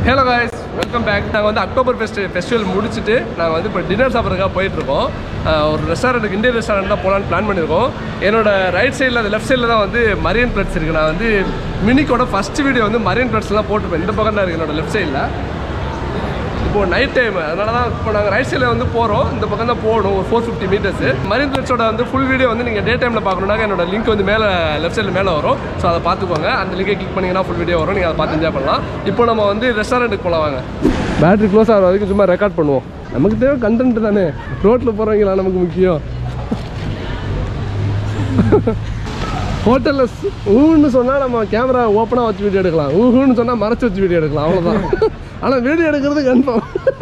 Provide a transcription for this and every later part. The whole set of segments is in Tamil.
ஹலோ காய்ஸ் வெல்கம் பேக் நாங்கள் வந்து அக்டோபர் ஃபெஸ்ட் ஃபெஸ்டிவல் முடிச்சுட்டு நாங்கள் வந்து இப்போ டின்னர் சாப்பிட்றதுக்காக போயிட்டுருக்கோம் ஒரு ரெஸ்டாரண்ட்டுக்கு இந்தியன் ரெஸ்டாரண்ட் தான் போகலான்னு பிளான் பண்ணியிருக்கோம் என்னோட ரைட் சைடில் அது லெஃப்ட் சைடில் தான் வந்து மரியன் பிளட்ஸ் இருக்குது நான் வந்து மினிக்கோட ஃபஸ்ட் வீடியோ வந்து மரியன் பிளட்ஸ்லாம் போட்டிருப்பேன் இந்த பக்கம் தான் இருக்குது என்னோட லெஃப்ட் சைடில் இப்போ நைட் டைம் அதனால தான் இப்போ நாங்கள் ரைட் சைடில் வந்து போகிறோம் இந்த பக்கம் தான் போகணும் ஒரு ஃபோர் ஃபிஃப்டி மீட்டர்ஸ் மரியன் பிளட்ஸோட வந்து ஃபுல் வீடியோ வந்து நீங்கள் டே டைமில் பார்க்கணுன்னா என்னோட லிங்க் வந்து மேலே லெஃப்ட் சைடில் மேலே வரும் ஸோ அதை பார்த்துக்கோங்க அந்த லிங்கை கிளிக் பண்ணிங்கன்னா ஃபுல் வீடியோ வரும் நீங்கள் அதை பார்த்து என்ஜாய் பண்ணலாம் இப்போ நம்ம வந்து ரெஸ்டாரண்ட்டுக்கு போகலாம் வாங்க பேட்டரி க்ளோஸ் ஆகிற வரைக்கும் சும்மா ரெக்கார்ட் பண்ணுவோம் நமக்கு தேவை கண்டென்ட் தானே ரோட்டில் போகிறவங்களா நமக்கு முக்கியம் ஹோட்டலில் ஊன்னு சொன்னால் நம்ம கேமரா ஓப்பனாக வச்சு வீடியோ எடுக்கலாம் ஊஹுன்னு சொன்னால் மறைச்சு வச்சு வீடியோ எடுக்கலாம் அவ்வளோதான் ஆனால் வீடியோ எடுக்கிறது கன்ஃபார்ம்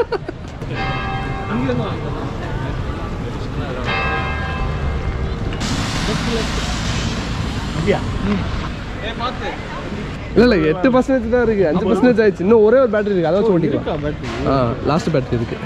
இல்லை இல்லை எட்டு பர்சன்டேஜ் தான் இருக்குது அஞ்சு பர்சன்டேஜ் ஆயிடுச்சு இன்னும் ஒரே ஒரு பேட்டரி இருக்குது அதை வச்சு ஓட்டிக்கலாம் ஆ லாஸ்ட் பேட்டரி இருக்குது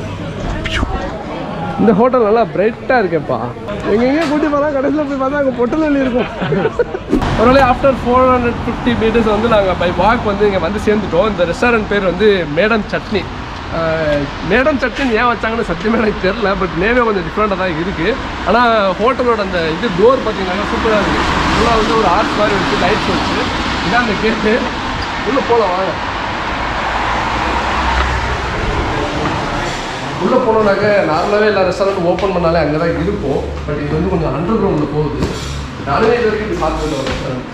இந்த ஹோட்டல் நல்லா பிரைட்டாக இருக்கேப்பா எங்கெங்கே கூட்டி போகலாம் கடைசியில் போய் பார்த்தா அங்கே பொட்டல் இருக்கும் ஒரு வேளை after four hundred fifty meters வந்து நாங்கள் பை வாக் வந்து இங்கே வந்து சேர்ந்துட்டோம் இந்த ரெஸ்டாரண்ட் பேர் வந்து மேடம் சட்னி ஆஹ் மேடம் சட்னி ஏன் வச்சாங்கன்னு சத்தியமாக எனக்கு தெரில பட் நேமே கொஞ்சம் டிஃப்ரெண்ட்டாக தான் இருக்குது ஆனால் ஹோட்டலோட அந்த இது டோர் பார்த்தீங்கன்னா சூப்பராக இருக்குது ஃபுல்லாக வந்து ஒரு ஆர்ட்ஸ் மாதிரி வச்சு லைட்ஸ் வச்சு இதான் அந்த கேட்டு உள்ளே போகலாம் வாங்க உள்ளே போனோம்னாக்க நார்மலாகவே எல்லா ரெஸ்டாரண்ட் ஓப்பன் பண்ணாலே அங்கே தான் இருக்கும் பட் இது வந்து கொஞ்சம் அண்டர் கிரவுண்டில் போகுது நானுமே இது வரைக்கும் இப்படி பார்த்தது ஒரு restaurant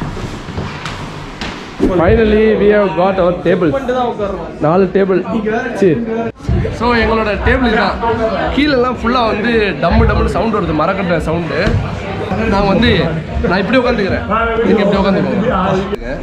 finally we have got our table நாலு டேபிள் சரி ஸோ எங்களோட டேபிள் தான் கீழெல்லாம் ஃபுல்லாக வந்து டம்மு டம்முன்னு சவுண்ட் வருது மரக்கட்ட சவுண்டு நான் வந்து நான் இப்படி உட்காந்துக்கிறேன் நீங்கள் இப்படி உட்காந்துக்கோங்க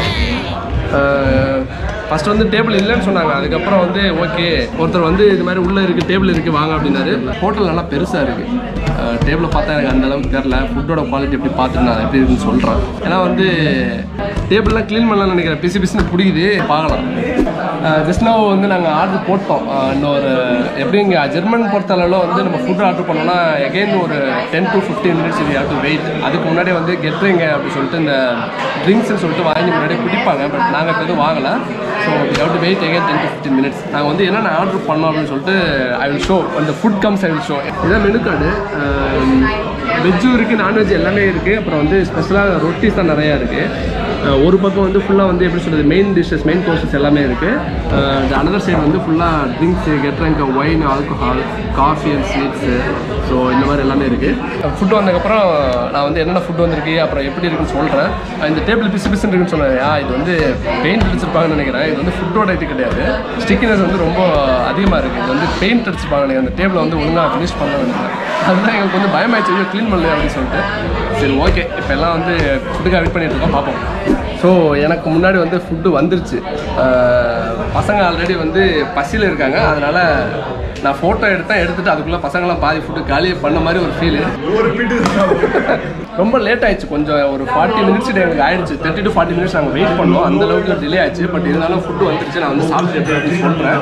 ஃபர்ஸ்ட் வந்து டேபிள் இல்லைன்னு சொன்னாங்க அதுக்கப்புறம் வந்து ஓகே ஒருத்தர் வந்து இது மாதிரி உள்ளே இருக்குது டேபிள் இருக்குது வாங்க அப்படின்னாரு ஹோட்டல் நல்லா பெருசாக இருக்குது டேபிளை பார்த்தா எனக்கு அந்த அளவுக்கு தெரில ஃபுட்டோட குவாலிட்டி எப்படி பார்த்துட்டு நான் எப்படி இருக்குன்னு சொல்கிறேன் ஏன்னா வந்து டேபிள்லாம் க்ளீன் பண்ணலாம்னு நினைக்கிறேன் பிசி பிசின்னு பிடிக்குது பார்க்கலாம் ஜஸ்ட் now வந்து நாங்கள் ஆர்டர் போட்டோம் அஹ் இன்னொரு எப்படி இங்கே ஜெர்மன் பொறுத்தளவில் வந்து நம்ம ஃபுட் ஆர்டர் பண்ணோம்னா எகைன் ஒரு ten to fifteen minutes we have to wait அதுக்கு முன்னாடி வந்து கெட்ரிங்க அப்படின்னு சொல்லிட்டு இந்த ட்ரிங்க்ஸ்னு சொல்லிட்டு வாங்கி முன்னாடி குடிப்பாங்க பட் நாங்கள் இப்போ எதுவும் வாங்கலை so we have to wait again ten to fifteen minutes நாங்கள் வந்து என்னென்ன ஆர்டர் பண்ணோம் அப்படின்னு சொல்லிட்டு ஐ வில் ஷோ அந்த food comes I will show இதான் மெனு கார்டு வெஜ்ஜும் இருக்குது நான்வெஜ் எல்லாமே இருக்குது அப்புறம் வந்து ஸ்பெஷலாக ரொட்டிஸ் தான் நிறையா இருக்குது ஒரு பக்கம் வந்து ஃபுல்லாக வந்து எப்படி சொல்கிறது மெயின் டிஷ்ஷஸ் மெயின் கோர்சஸ் எல்லாமே இருக்குது அனதர் சைடு வந்து ஃபுல்லாக ட்ரிங்க்ஸு கெட்ரங்க wine alcohol coffee and sweets so இந்த மாதிரி எல்லாமே இருக்குது ஃபுட் வந்ததுக்கப்புறம் நான் வந்து என்னென்ன ஃபுட் வந்திருக்கு அப்புறம் எப்படி இருக்குன்னு சொல்கிறேன் இந்த டேபிள் பிசு பிசுன்னு இருக்குன்னு சொன்னேன் இது வந்து பெயிண்ட் அடிச்சிருப்பாங்கன்னு நினைக்கிறேன் இது வந்து ஃபுட்டோட இது கிடையாது ஸ்டிக்கினஸ் வந்து ரொம்ப அதிகமாக இருக்குது இது வந்து பெயிண்ட் அடிச்சிருப்பாங்க நினைக்கிறேன் அந்த டேபிளை வந்து ஒழுங்காக ஃபினிஷ் பண்ண நினைக்கிறேன் அதுதான் எங்களுக்கு வந்து பயமாயிடுச்சு க்ளீன் பண்ணல அப்படின்னு சொல்லிட்டு சரி ஓகே இப்போ எல்லாம் வந்து ஃபுட்டுக்காக வெயிட் பண்ணிட்டு இருக்கோம் பார்ப்போம் ஸோ எனக்கு முன்னாடி வந்து ஃபுட்டு வந்துருச்சு அஹ் பசங்க ஆல்ரெடி வந்து பசியில் இருக்காங்க அதனால் நான் ஃபோட்டோ எடுத்தேன் எடுத்துட்டு அதுக்குள்ளே பசங்களாம் பாதி ஃபுட்டு காலியே பண்ண மாதிரி ஒரு ஃபீலு ரொம்ப லேட் ஆயிடுச்சு கொஞ்சம் ஒரு ஃபார்ட்டி மினிட்ஸ் எங்களுக்கு ஆயிடுச்சு தேர்ட்டி டு ஃபார்ட்டி மினிட்ஸ் நாங்கள் வெயிட் பண்ணோம் அந்த அளவுக்கு டிலே ஆச்சு பட் இருந்தாலும் ஃபுட்டு வந்துருச்சு நான் வந்து சாப்பிட்டு எப்படி இருக்குன்னு சொல்கிறேன்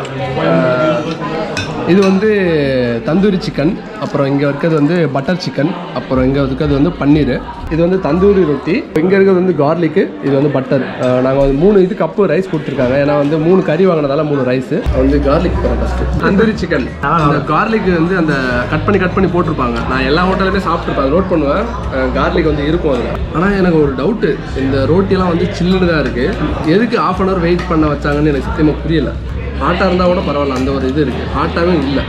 இது வந்து தந்தூரி சிக்கன் அப்புறம் இங்கே இருக்கிறது வந்து பட்டர் சிக்கன் அப்புறம் இங்கே இருக்கிறது வந்து பன்னீர் இது வந்து தந்தூரி ரொட்டி இங்கே இருக்கிறது வந்து கார்லிக்கு இது வந்து பட்டர் நாங்கள் வந்து மூணு இது கப்பு ரைஸ் கொடுத்துருக்காங்க ஏன்னா வந்து மூணு கறி வாங்கினதால மூணு ரைஸ் வந்து கார்லிக் போகிறேன் ஃபஸ்ட்டு தந்தூரி சிக்கன் அந்த கார்லிக் வந்து அந்த கட் பண்ணி கட் பண்ணி போட்டிருப்பாங்க நான் எல்லா ஹோட்டலுமே சாப்பிட்ருப்பேன் நோட் பண்ணுவேன் கார்லிக் வந்து இருக்கும் அதில் ஆனால் எனக்கு ஒரு டவுட்டு இந்த ரோட்டிலாம் வந்து சில்லுன்னு தான் இருக்குது எதுக்கு ஆஃப் அன் ஹவர் வெயிட் பண்ண வச்சாங்கன்னு எனக்கு சத்தியமாக புரியல ஹாட்டாக இருந்தால் கூட பரவாயில்ல அந்த ஒரு இது இருக்குது ஹாட்டாகவே இல்லை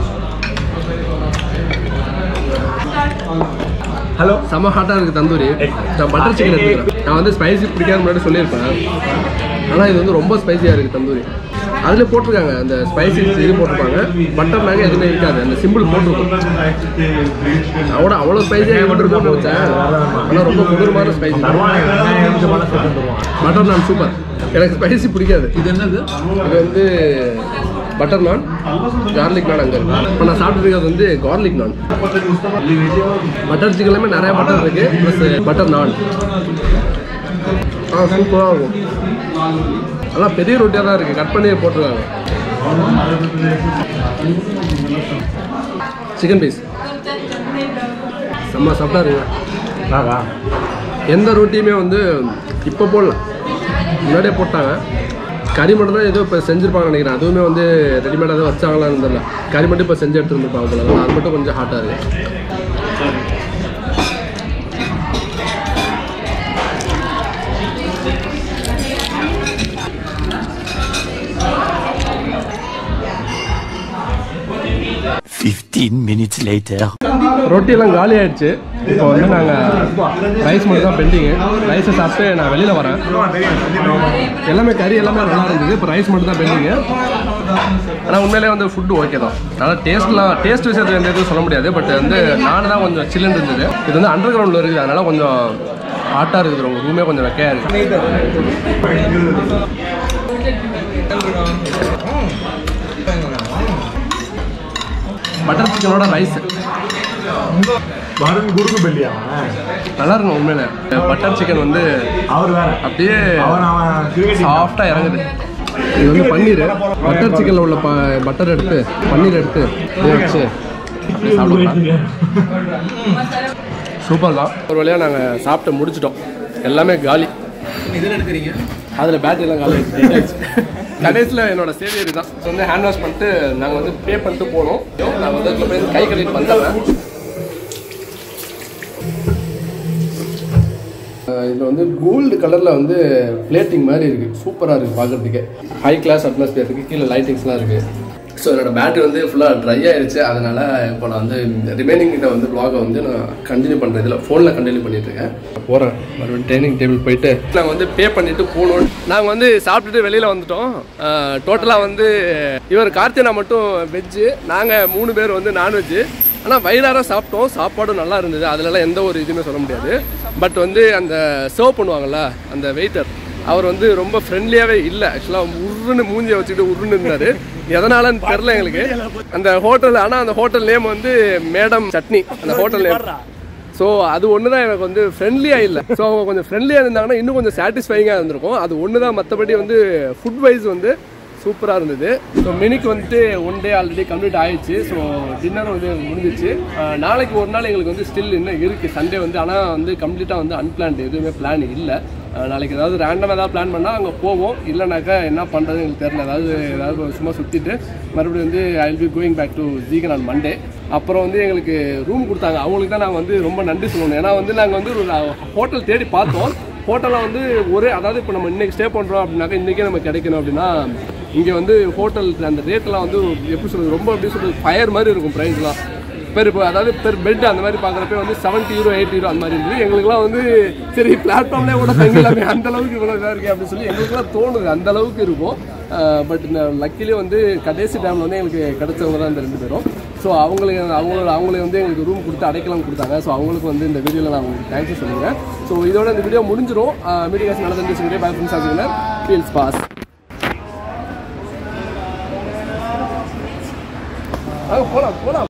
ஹலோ செம ஹாட்டாக இருக்குது தந்தூரி நான் பட்டர் சிக்கன் எடுத்துக்கிறேன் நான் வந்து ஸ்பைசி பிடிக்காத முன்னாடி சொல்லியிருப்பேன் ஆனால் இது வந்து ரொம்ப ஸ்பைசியாக இருக்குது தந்தூரி அதில் போட்டிருக்காங்க அந்த ஸ்பைசி இது போட்டிருப்பாங்க பட்டர் நாங்கள் எதுவுமே இருக்காது அந்த சிம்பிள் போட்டிருக்கோம் அவ்வளோ அவ்வளோ ஸ்பைசியாக போட்டிருக்கோம்னு வச்சேன் ஆனால் ரொம்ப கொடூரமான ஸ்பைசி பட்டர் நான் சூப்பர் எனக்கு ஸ்பைசி பிடிக்காது இது என்னது இது வந்து பட்டர் நான் கார்லிக் நான் அங்கே இருக்கு இப்போ நான் சாப்பிட்டு இருக்கிறது வந்து கார்லிக் நான் பட்டர் சிக்கன்லையுமே நிறைய பட்டர் இருக்கு ப்ளஸ் பட்டர் நான் ஆ சூப்பராக இருக்கும் அதெல்லாம் பெரிய ரொட்டியாக தான் இருக்குது கட் பண்ணி போட்டிருக்காங்க சிக்கன் பீஸ் செம்ம சாப்பிட்டா இருக்குங்க எந்த ரொட்டியுமே வந்து இப்போ போடல முன்னாடியே போட்டாங்க கறி மட்டும் தான் ஏதோ இப்போ செஞ்சிருப்பாங்கன்னு நினைக்கிறேன் அதுவுமே வந்து ரெடிமேடாக தான் வச்சாங்களான்னு தெரியல கறி மட்டும் இப்போ செஞ்சு எடுத்துட்டு இருப்பாங்க போல அதனால அது மட்டும் கொஞ்சம் ஹாட்டாக இருக்குது Fifteen minutes later. ரொட்டி எல்லாம் காலி ஆயிடுச்சு இப்போ வந்து நாங்கள் ரைஸ் மட்டும் தான் பெண்டிங்கு ரைஸை சாப்பிட்டு நான் வெளியில் வரேன் எல்லாமே கறி எல்லாமே நல்லா இருந்தது இப்போ ரைஸ் மட்டும் தான் பெண்டிங்கு ஆனால் உண்மையிலே வந்து ஃபுட்டு ஓகே தான் அதனால் டேஸ்ட்லாம் டேஸ்ட் விஷயத்துக்கு எந்த எதுவும் சொல்ல முடியாது பட் வந்து நாடு தான் கொஞ்சம் சில்லுன்னு இருந்தது இது வந்து அண்டர் கிரவுண்டில் இருக்குது அதனால் கொஞ்சம் ஹாட்டாக இருக்குது ரொம்ப ரூமே கொஞ்சம் வெக்கையாக இருக்குது பட்டர் சிக்கனோட ரைஸ் வருண் குறுக்கு பெல்லியா நல்லா இருக்கும் உண்மையில பட்டர் சிக்கன் வந்து அவர் வேற அப்படியே அவன் அவன் கிரிக்கெட் சாஃப்டாக இறங்குது இது வந்து பன்னீர் பட்டர் சிக்கனில் உள்ள ப பட்டர் எடுத்து பன்னீர் எடுத்து இதை வச்சு அப்படியே சாப்பிடலாம் சூப்பர் தான் ஒரு வழியாக நாங்கள் சாப்பிட்டு முடிச்சிட்டோம் எல்லாமே காலி இதில் எடுக்கிறீங்க அதில் பேட்டரிலாம் காலி ஆயிடுச்சு. கடைசியில் என்னோட சேவியர் தான் So வந்து ஹேண்ட் வாஷ் பண்ணிட்டு நாங்கள் வந்து பே பண்ணிட்டு போனோம் நாங்கள் வந்து அதுல போய் கை கழுவிட்டு வந்தேன் இதில் வந்து கோல்டு கலரில் வந்து பிளேட்டிங் மாதிரி இருக்குது சூப்பராக இருக்குது பார்க்குறதுக்கே ஹை கிளாஸ் அட்மாஸ்பியர் இருக்குது கீழே லைட்டிங்ஸ்லாம் இருக்குது ஸோ என்னோட பேட்டரி வந்து ஃபுல்லாக ட்ரை ஆயிருச்சு அதனால் இப்போ நான் வந்து ரிமைனிங் இதை வந்து வ்ளாகை வந்து நான் கண்டினியூ பண்ணுறேன் இதில் ஃபோனில் கண்டினியூ பண்ணிட்டு இருக்கேன் போகிறேன் மறுபடியும் ட்ரைனிங் டேபிள் போயிட்டு நாங்கள் வந்து பே பண்ணிட்டு போகணும் நாங்கள் வந்து சாப்பிட்டுட்டு வெளியில் வந்துட்டோம் டோட்டலாக வந்து இவர் கார்த்தினா மட்டும் வெஜ்ஜு நாங்கள் மூணு பேர் வந்து நான்வெஜ்ஜு ஆனால் வயிறார சாப்பிட்டோம் சாப்பாடும் நல்லா இருந்தது அதுலலாம் எந்த ஒரு இதுவுமே சொல்ல முடியாது பட் வந்து அந்த சர்வ் பண்ணுவாங்கல்ல அந்த வெயிட்டர் அவர் வந்து ரொம்ப ஃப்ரெண்ட்லியாகவே இல்லை ஆக்சுவலாக உருன்னு மூஞ்சியை வச்சுட்டு உருன்னு இருந்தார் எதனாலன்னு தெரில எங்களுக்கு அந்த ஹோட்டல் ஆனால் அந்த ஹோட்டல் நேம் வந்து மேடம் சட்னி அந்த ஹோட்டல் நேம் ஸோ அது ஒன்று தான் எனக்கு வந்து ஃப்ரெண்ட்லியாக இல்லை ஸோ அவங்க கொஞ்சம் ஃப்ரெண்ட்லியாக இருந்தாங்கன்னா இன்னும் கொஞ்சம் சாட்டிஸ்ஃபைங்காக இருந்திருக்கும் அது ஒன்று தான் மற்றபடி வந்து ஃபுட் வைஸ் வந்து சூப்பராக இருந்தது ஸோ மினிக்கு வந்துட்டு ஒன் டே ஆல்ரெடி கம்ப்ளீட் ஆயிடுச்சு ஸோ டின்னர் வந்து முடிஞ்சிச்சு அஹ் நாளைக்கு ஒரு நாள் எங்களுக்கு வந்து ஸ்டில் இன்னும் இருக்குது சண்டே வந்து ஆனால் வந்து கம்ப்ளீட்டாக வந்து அன்பிளான்டு எதுவுமே பிளான் இல்லை அஹ் நாளைக்கு ஏதாவது ரேண்டமாக ஏதாவது பிளான் பண்ணால் அங்கே போவோம் இல்லைனாக்கா என்ன பண்ணுறது எங்களுக்கு தெரியல ஏதாவது ஏதாவது சும்மா சுற்றிட்டு மறுபடியும் வந்து I will be going back to Siegen on Monday அப்புறம் வந்து எங்களுக்கு ரூம் கொடுத்தாங்க அவங்களுக்கு தான் நாங்கள் வந்து ரொம்ப நன்றி சொல்லணும் ஏன்னா வந்து நாங்கள் வந்து ஒரு ஹோட்டல் தேடி பார்த்தோம் ஹோட்டலில் வந்து ஒரே அதாவது இப்போ நம்ம இன்னைக்கு ஸ்டே பண்ணுறோம் அப்படின்னாக்கா இன்றைக்கே நம்ம கிடைக்கணும் அப்படின்னா இங்கே வந்து ஹோட்டல் அந்த ரேட்லாம் வந்து எப்படி சொல்றது ரொம்ப எப்படி சொல்றது ஃபயர் மாதிரி இருக்கும் ப்ரைஸ்லாம் பெர் இப்போ அதாவது பெர் பெட் அந்த மாதிரி பார்க்குறப்ப வந்து செவன்ட்டி யூரோ எயிட் யூரோ அந்த மாதிரி இருந்தது எங்களுக்குலாம் வந்து சரி பிளாட்ஃபார்ம்லேயே கூட தங்கிலாமே அந்த அளவுக்கு இவ்வளோ இதாக இருக்கே அப்படின்னு சொல்லி எங்களுக்குலாம் தோணுது அந்த அளவுக்கு இருக்கும் பட் இந்த லக்கிலி வந்து கடைசி டைமில் வந்து எங்களுக்கு கிடைச்சவங்க தான் இந்த ரெண்டு பேரும் ஸோ அவங்களுக்கு அவங்களோட அவங்களே வந்து எங்களுக்கு ரூம் கொடுத்து அடைக்கலாம் கொடுத்தாங்க ஸோ அவங்களுக்கு வந்து இந்த வீடியோவில் நான் உங்களுக்கு தேங்க்யூ சொல்லுங்கள் ஸோ இதோட இந்த வீடியோ முடிஞ்சிடும் மீடியாஸ் நடந்து சொல்லி பை ஃப்ரெண்ட்ஸ் ஆகுங்க ஃபீல்ஸ் பாஸ் போகலாம் போகலாம்